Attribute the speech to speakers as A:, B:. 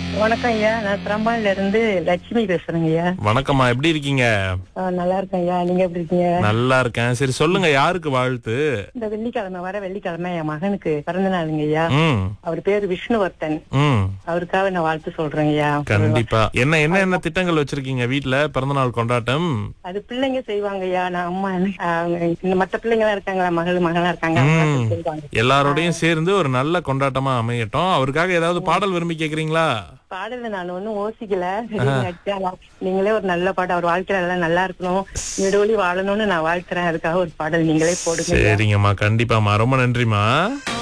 A: வணக்கம் ஐயா நான் திரம்பால இருந்து லட்சுமி பேசுறேங்க ஐயா
B: வணக்கம்மா எப்படி இருக்கீங்க
A: ஆ, நல்லா இருக்கேன் ஐயா நீங்க எப்படி இருக்கீங்க
B: நல்லா இருக்கேன் சரி சொல்லுங்க யாருக்கு வாழ்த்து
A: இந்த வெள்ளிக்கிழமை வர வெள்ளிக்கிழமை என் மகனுக்கு பிறந்த நாளுங்க ஐயா
B: ம்
A: அவர் பேரு விஷ்ணுவர்த்தன்
B: ம்
A: அவருக்காக நான் வாழ்த்து சொல்றேன் ஐயா
B: கண்டிப்பா என்ன என்ன என்ன திட்டங்கள் வச்சிருக்கீங்க வீட்ல பிறந்தநாள் கொண்டாட்டம்
A: அது பிள்ளைங்க செய்வாங்க ஐயா நான் அம்மா ஆ, இந்த மத்த பிள்ளைங்க எல்லாம் இருக்காங்களா மகள் மகளா இருக்காங்க அவங்க
B: ம்.
A: அது செய்வாங்க
B: எல்லாரோடையும் சேர்ந்து ஒரு நல்ல கொண்டாட்டமா அமையட்டும் அவருக்காக ஏதாவது பாடல் விரும்பி கேக்குறீங்களா
A: பாடல நான் ஒண்ணும் யோசிக்கல திடீர்னு அடிச்சா, நீங்களே ஒரு நல்ல பாடம் அவர் வாழ்க்கையில எல்லாம் நல்லா இருக்கணும் நெடுவழி வாழணும்னு நான் வாழ்த்துறேன் அதுக்காக ஒரு பாடல் நீங்களே போடுங்க ஐயா.
B: சரிங்கம்மா கண்டிப்பாம்மா ரொம்ப நன்றிம்மா